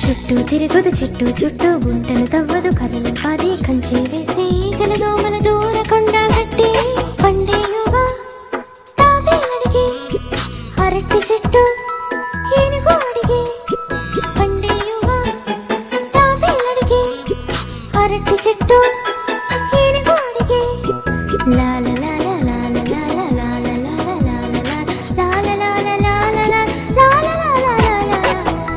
చుట్టూ తిరుగుదు చెట్టు చుట్టూ గుంటను తవ్వదు కర్రలు పాది కంచె వేసి ఈగల దోమల దూరకుండా గట్టి పండేయువా తాబేలడిగి అరటి చెట్టు ఏనుగు అడిగి పండేయువా తాబేలడిగి అరటి చెట్టు ఏనుగు అడిగి లాల లాల లాల లాల లాల లాల లాల లాల లాల లాల లాల లాల లాల లాల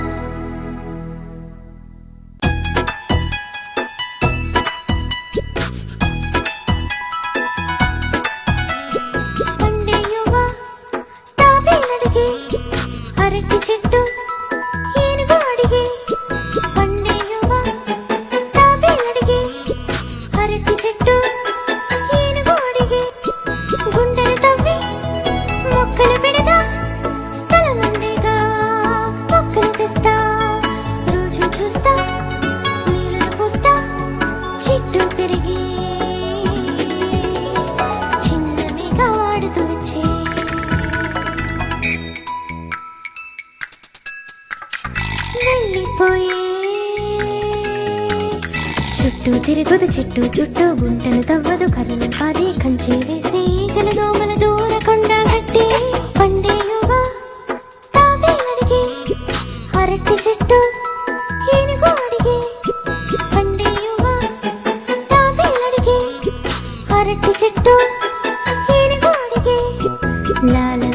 పండేయువా తాబేలడిగి అరటి చెట్టు ఏనుగు అడిగి పండేయువా తాబేలడిగి అరటి చెట్టు ఏనుగు అడిగి గుండెలు తవ్వి మొక్కలు పెడదా స్థలం ఉండేగా మొక్కలు తెస్తా రోజు చూస్తా నీళ్ళను పోస్తా చెట్టు పెరిగి చిన్నవిగా ఆడుతూ వచ్చే వెళ్ళిపోయే చుట్టూ తిరుగుదు చెట్టు చుట్టూ గుంటను తవ్వదు కర్రలు పాది కంచె వేసి ఈగల దోమల దూరకుండా గట్టి పండేయువా తాబేలడిగి అరటి చెట్టు ఏనుగు అడిగి పండేయువా తాబేలడిగి అరటి చెట్టు ఏనుగు అడిగి లాల